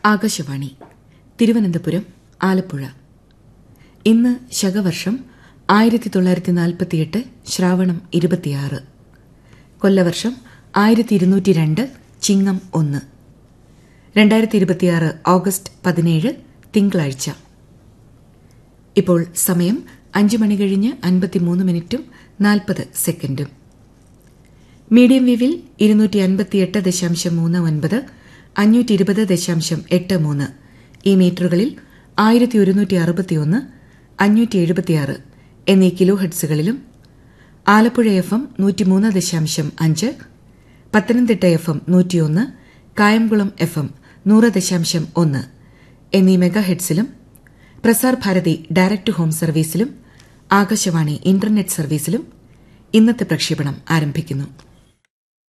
ആകാശവാണി തിരുവനന്തപുരം ആലപ്പുഴ ഇന്ന് ശകവർഷം ആയിരത്തി തൊള്ളായിരത്തി നാൽപ്പത്തിയെട്ട് ശ്രാവണം ഇരുപത്തിയാറ് കൊല്ലവർഷം ആയിരത്തി ഇരുന്നൂറ്റി രണ്ട് ചിങ്ങം ഒന്ന് രണ്ടായിരത്തി ഇരുപത്തിയാറ് ഓഗസ്റ്റ് പതിനേഴ് തിങ്കളാഴ്ച ഇപ്പോൾ സമയം അഞ്ച് മണി കഴിഞ്ഞ് അൻപത്തിമൂന്ന് മിനിറ്റും നാൽപ്പത് സെക്കൻഡും മീഡിയം വേവിൽ ഇരുന്നൂറ്റി അൻപത്തിയെട്ട് ദശാംശം മൂന്ന് ഒൻപത് അഞ്ഞൂറ്റി ഇരുപത് ദശാംശം എട്ട് മൂന്ന് ഈ മീറ്ററുകളിൽ ആയിരത്തി ഒരുന്നൂറ്റി അറുപത്തിയൊന്ന് അഞ്ഞൂറ്റി എഴുപത്തിയാറ് എന്നീ കിലോ ഹെഡ്സുകളിലും ആലപ്പുഴ എഫ് എം നൂറ്റിമൂന്ന് ദശാംശം അഞ്ച് പത്തനംതിട്ട എഫ് എം നൂറ്റിയൊന്ന് കായംകുളം എഫ് എം നൂറ് ദശാംശം ഒന്ന് എന്നീ മെഗാ ഹെഡ്സിലും Prasar Bharati direct to home സർവീസിലും ആകാശവാണി ഇന്റർനെറ്റ് സർവീസിലും ഇന്നത്തെ പ്രക്ഷേപണം ആരംഭിക്കുന്നു